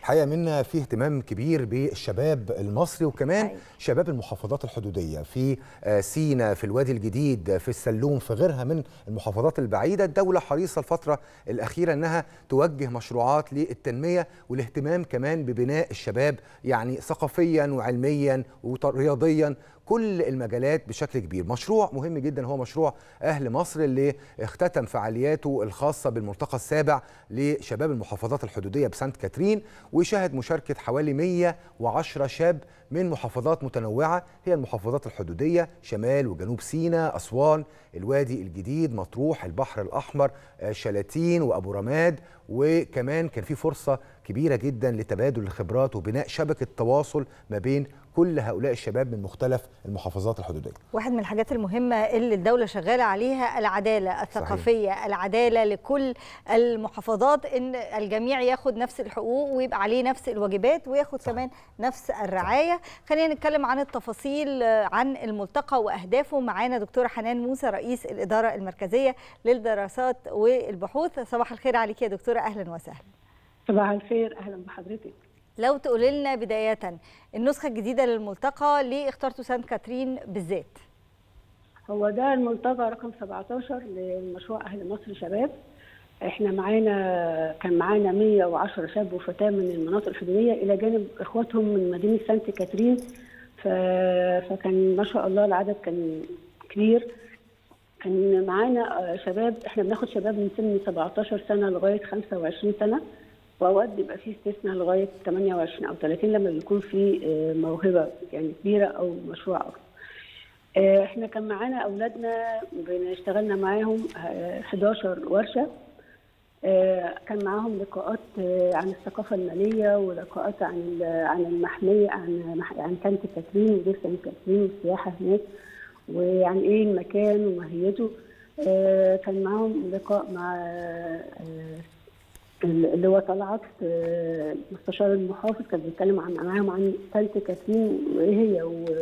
الحقيقه منا فيه اهتمام كبير بالشباب المصري وكمان أيوة. شباب المحافظات الحدوديه في آه، سينا في الوادي الجديد في السلوم في غيرها من المحافظات البعيده الدوله حريصه الفتره الاخيره انها توجه مشروعات للتنميه والاهتمام كمان ببناء الشباب يعني ثقافيا وعلميا ورياضيا كل المجالات بشكل كبير مشروع مهم جدا هو مشروع أهل مصر اللي اختتم فعالياته الخاصة بالملتقى السابع لشباب المحافظات الحدودية بسانت كاترين وشهد مشاركة حوالي 110 شاب من محافظات متنوعة هي المحافظات الحدودية شمال وجنوب سيناء أسوان الوادي الجديد مطروح البحر الأحمر آه، شلاتين وأبو رماد وكمان كان في فرصة كبيرة جدا لتبادل الخبرات وبناء شبكة تواصل ما بين كل هؤلاء الشباب من مختلف المحافظات الحدودية واحد من الحاجات المهمة اللي الدولة شغالة عليها العدالة الثقافية صحيح. العدالة لكل المحافظات ان الجميع ياخد نفس الحقوق ويبقى عليه نفس الواجبات وياخد صحيح. كمان نفس الرعاية خلينا نتكلم عن التفاصيل عن الملتقى وأهدافه معانا دكتورة حنان موسى رئيس الإدارة المركزية للدراسات والبحوث صباح الخير عليك يا دكتورة أهلا وسهلا صباح الخير أهلا بحضرتك لو تقولي لنا بداية النسخة الجديدة للملتقى ليه اخترتوا سانت كاترين بالذات؟ هو ده الملتقى رقم 17 لمشروع أهل مصر شباب احنا معانا كان معانا 110 شاب وفتاة من المناطق الحدودية إلى جانب إخواتهم من مدينة سانت كاترين ف... فكان ما شاء الله العدد كان كبير كان معانا شباب احنا بناخد شباب من سن 17 سنة لغاية 25 سنة واوقات بيبقى في استثناء لغايه 28 او 30 لما بيكون في موهبه يعني كبيره او مشروع اكبر. احنا كان معانا اولادنا اشتغلنا معاهم 11 ورشه كان معاهم لقاءات عن الثقافه الماليه ولقاءات عن عن المحميه عن عن سانت كاترين ودير سانت كاترين والسياحه هناك وعن ايه المكان وماهيته كان معاهم لقاء مع اللي هو طلعت مستشار المحافظ كان بيتكلم عن معاهم عن سانت كاترين وايه هي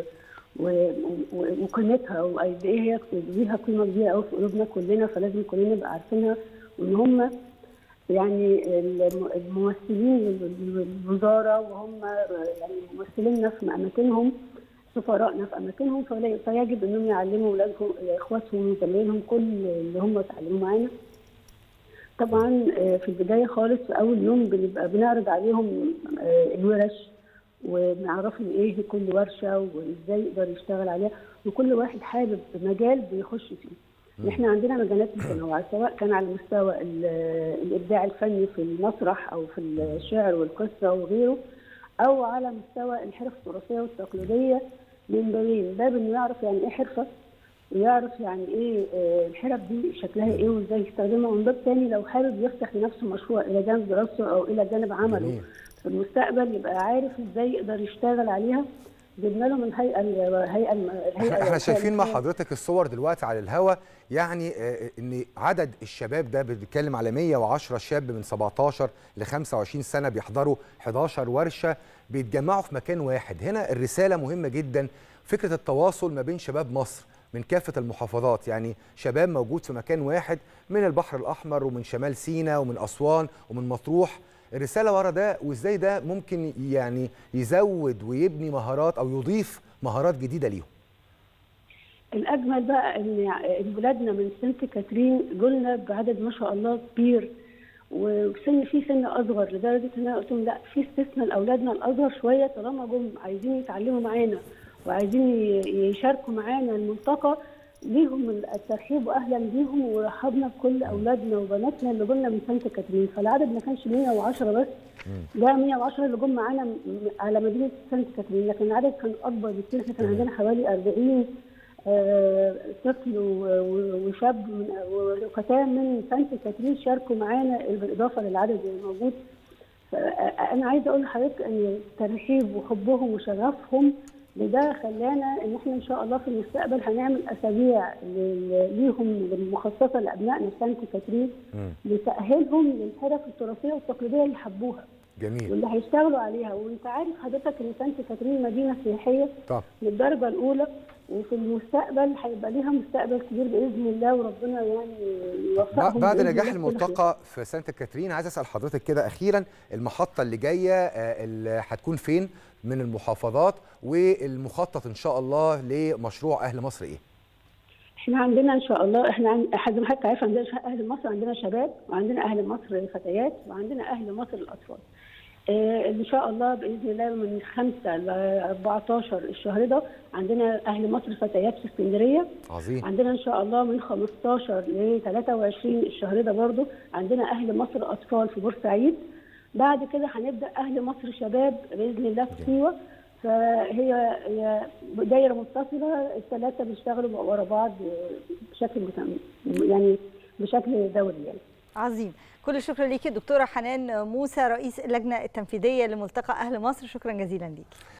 وقيمتها وقد ايه هي ليها قيمه كبيره قوي في قلوبنا كلنا فلازم كلنا نبقى عارفينها وان هم يعني الممثلين للوزاره وهم يعني ممثليننا في اماكنهم سفرائنا في اماكنهم فيجب انهم يعلموا اولادهم اخواتهم وزمايلهم كل اللي هم اتعلموا معانا طبعا في البدايه خالص في اول يوم بنبقى بنعرض عليهم الورش ونعرفهم ايه كل ورشه وازاي يقدر يشتغل عليها وكل واحد حابب مجال بيخش فيه. احنا عندنا مجالات متنوعه سواء كان على مستوى الابداع الفني في المسرح او في الشعر والقصه وغيره او على مستوى الحرف التراثيه والتقليديه من بابين باب انه يعرف يعني ايه حرفه ويعرف يعني ايه الحرف دي شكلها ايه وازاي يستخدمها ومن باب تاني لو حابب يفتح لنفسه مشروع الى جانب دراسته او الى جانب عمله في المستقبل يبقى عارف ازاي يقدر يشتغل عليها جبنا لهم الهيئه الهيئه الهيئه احنا شايفين مع حضرتك الصور دلوقتي على الهوا يعني ان عدد الشباب ده بنتكلم على 110 شاب من 17 ل 25 سنه بيحضروا 11 ورشه بيتجمعوا في مكان واحد هنا الرساله مهمه جدا فكره التواصل ما بين شباب مصر من كافة المحافظات يعني شباب موجود في مكان واحد من البحر الأحمر ومن شمال سيناء ومن أسوان ومن مطروح الرسالة ورا ده وإزاي ده ممكن يعني يزود ويبني مهارات أو يضيف مهارات جديدة ليهم الأجمل بقى إن ولادنا من سانت كاترين جولنا بعدد ما شاء الله كبير وسن في سن اصغر لدرجه ان انا قلت لهم لا في استثناء لاولادنا الاصغر شويه طالما جم عايزين يتعلموا معانا وعايزين يشاركوا معانا الملتقى ليهم الترحيب واهلا بيهم ورحبنا بكل اولادنا وبناتنا اللي جولنا من سانت كاترين فالعدد ما كانش 110 بس ده 110 اللي جم معانا على مدينه سانت كاترين لكن العدد كان اكبر بكتير احنا كان عندنا حوالي 40 طفل وشاب وفتاه من سانت كاترين شاركوا معانا بالاضافه للعدد اللي موجود انا عايزه اقول لحضرتك ان الترحيب وحبهم وشغفهم لده خلانا ان احنا ان شاء الله في المستقبل هنعمل اسابيع ليهم مخصصه لابنائنا في سانت كاترين لتاهيلهم للحرف التراثيه والتقليديه اللي حبوها. جميل واللي هيشتغلوا عليها وانت عارف حضرتك ان سانت كاترين مدينه سياحيه طب من الدرجه الاولى وفي المستقبل هيبقى ليها مستقبل كبير باذن الله وربنا يعني يوفقهم بعد بإذن نجاح الله في كل خير. الملتقى في سانت كاترين عايز اسال حضرتك كده اخيرا المحطه اللي جايه آه، اللي هتكون فين من المحافظات والمخطط ان شاء الله لمشروع اهل مصر ايه احنا عندنا ان شاء الله احنا عن... حد ما حضرتك عارف عندنا ش- اهل مصر عندنا شباب وعندنا اهل مصر فتيات وعندنا اهل مصر الاطفال. اه ان شاء الله باذن الله من 5 ل 14 الشهر ده عندنا اهل مصر فتيات في اسكندريه عظيم عندنا ان شاء الله من 15 ل 23 الشهر ده برضو عندنا اهل مصر اطفال في بورسعيد بعد كده هنبدا اهل مصر شباب باذن الله في سيوه فهي هي دايره متصله الثلاثه بيشتغلوا ورا بعض بشكل متم- يعني بشكل دوري يعني عظيم كل الشكر ليكي دكتوره حنان موسى رئيس اللجنه التنفيذيه لملتقى اهل مصر شكرا جزيلا ليكي